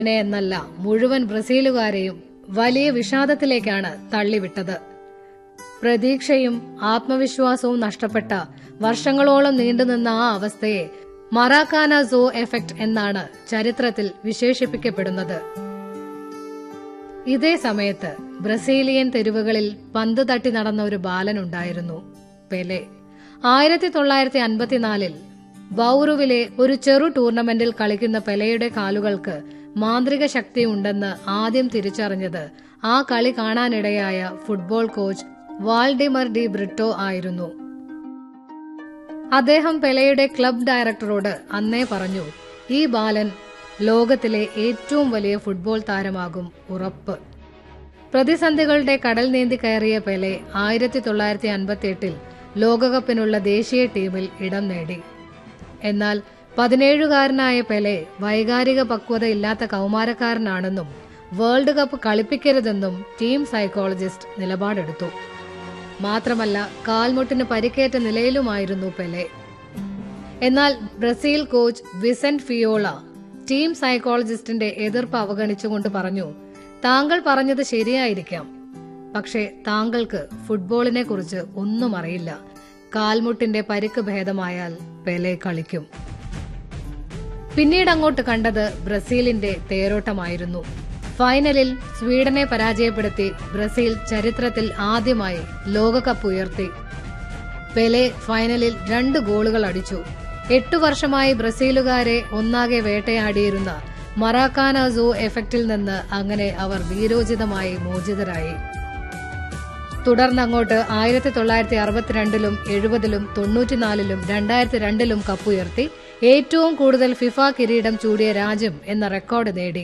നെ എന്നല്ല മുഴുവൻ ബ്രസീലുകാരെയും വലിയ വിഷാദത്തിലേക്കാണ് തള്ളിവിട്ടത് പ്രതീക്ഷയും ആത്മവിശ്വാസവും നഷ്ടപ്പെട്ട വർഷങ്ങളോളം നീണ്ടുനിന്ന ആ അവസ്ഥയെ മറാക്കാന സോ എഫക്ട് എന്നാണ് ചരിത്രത്തിൽ വിശേഷിപ്പിക്കപ്പെടുന്നത് ഇതേ സമയത്ത് ബ്രസീലിയൻ തെരുവുകളിൽ പന്ത് തട്ടി നടന്ന ഒരു ബാലനുണ്ടായിരുന്നു പെലെ ആയിരത്തി തൊള്ളായിരത്തി അൻപത്തിനാലിൽ ബൌറുവിലെ ഒരു ചെറു ടൂർണമെന്റിൽ കളിക്കുന്ന പെലെയുടെ കാലുകൾക്ക് മാന്ത്രിക ശക്തിയുണ്ടെന്ന് ആദ്യം തിരിച്ചറിഞ്ഞത് ആ കളി കാണാനിടയായ football coach Waldemar de Brito ആയിരുന്നു അദ്ദേഹം പെലെയുടെ ക്ലബ് ഡയറക്ടറോട് അന്നേ പറഞ്ഞു ഈ ബാലൻ ലോകത്തിലെ ഏറ്റവും വലിയ ഫുട്ബോൾ താരമാകും ഉറപ്പ് പ്രതിസന്ധികളുടെ കടൽ നീന്തി കയറിയ പെലെ ആയിരത്തി തൊള്ളായിരത്തി അൻപത്തി എട്ടിൽ ലോകകപ്പിനുള്ള ദേശീയ ടീമിൽ ഇടം നേടി എന്നാൽ പതിനേഴുകാരനായ പെലെ വൈകാരിക പക്വത ഇല്ലാത്ത കൗമാരക്കാരനാണെന്നും വേൾഡ് കപ്പ് കളിപ്പിക്കരുതെന്നും ടീം സൈക്കോളജിസ്റ്റ് നിലപാടെടുത്തു മാത്രമല്ല കാൽമുട്ടിന് പരിക്കേറ്റ നിലയിലുമായിരുന്നു പെലെ എന്നാൽ Brazil coach Vicente Feola team സൈക്കോളജിസ്റ്റിന്റെ എതിർപ്പ് അവഗണിച്ചുകൊണ്ട് പറഞ്ഞു താങ്കൾ പറഞ്ഞത് ശരിയായിരിക്കാം പക്ഷേ താങ്കൾക്ക് ഫുട്ബോളിനെ കുറിച്ച് ഒന്നും അറിയില്ല കാൽമുട്ടിന്റെ പരിക്ക് ഭേദമായാൽ പെലെ കളിക്കും പിന്നീട് അങ്ങോട്ട് കണ്ടത് ബ്രസീലിന്റെ തേരോട്ടമായിരുന്നു ഫൈനലിൽ സ്വീഡനെ പരാജയപ്പെടുത്തി ബ്രസീൽ ചരിത്രത്തിൽ ആദ്യമായി ലോകകപ്പ് ഉയർത്തി പെലെ ഫൈനലിൽ രണ്ട് ഗോളുകൾ അടിച്ചു എട്ടു വർഷമായി ബ്രസീലുകാരെ ഒന്നാകെ വേട്ടയാടിയിരുന്ന മറാക്കാന സോ എഫക്റ്റിൽ നിന്ന് അങ്ങനെ അവർ വീരോചിതമായി മോചിതരായി തുടർന്നങ്ങോട്ട് ആയിരത്തി തൊള്ളായിരത്തി അറുപത്തിരണ്ടിലും എഴുപതിലും തൊണ്ണൂറ്റിനാലിലും രണ്ടായിരത്തി രണ്ടിലും കപ്പുയർത്തി ഏറ്റവും കൂടുതൽ ഫിഫ കിരീടം ചൂടിയ രാജ്യം എന്ന റെക്കോർഡ് നേടി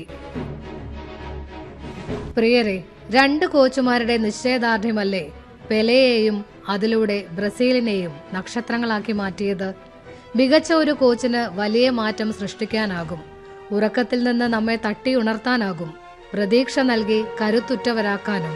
പ്രിയരെ രണ്ട് കോച്ചുമാരുടെ നിശ്ചയദാർഢ്യമല്ലേ പെലെയെയും അതിലൂടെ ബ്രസീലിനെയും നക്ഷത്രങ്ങളാക്കി മാറ്റിയത് മികച്ച ഒരു കോച്ചിന് വലിയ മാറ്റം സൃഷ്ടിക്കാനാകും ഉറക്കത്തിൽ നിന്ന് നമ്മെ തട്ടി ഉണർത്താനാകും പ്രതീക്ഷ നൽകി കരുത്തുറ്റവരാക്കാനും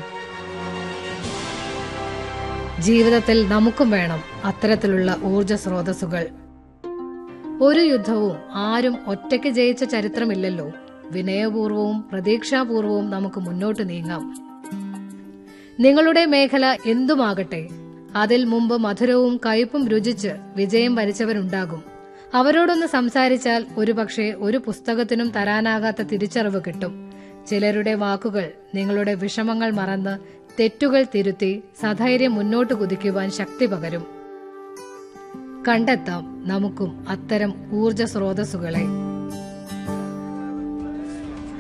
ജീവിതത്തിൽ നമുക്കും വേണം അത്തരത്തിലുള്ള ഊർജ സ്രോതസ്സുകൾ ഒരു യുദ്ധവും ആരും ഒറ്റയ്ക്ക് ജയിച്ച ചരിത്രമില്ലല്ലോ വിനയപൂർവവും പ്രതീക്ഷാപൂർവവും നമുക്ക് മുന്നോട്ട് നീങ്ങാം നിങ്ങളുടെ മേഖല എന്തുമാകട്ടെ അതിൽ മുമ്പ് മധുരവും കയ്പും രുചിച്ച് വിജയം വരിച്ചവരുണ്ടാകും അവരോടൊന്ന് സംസാരിച്ചാൽ ഒരുപക്ഷെ ഒരു പുസ്തകത്തിനും തരാനാകാത്ത തിരിച്ചറിവ് കിട്ടും ചിലരുടെ വാക്കുകൾ നിങ്ങളുടെ വിഷമങ്ങൾ മറന്ന് തെറ്റുകൾ തിരുത്തി സധൈര്യം മുന്നോട്ട് കുതിക്കുവാൻ ശക്തി പകരും കണ്ടെത്താം നമുക്കും അത്തരം ഊർജ സ്രോതസ്സുകളെ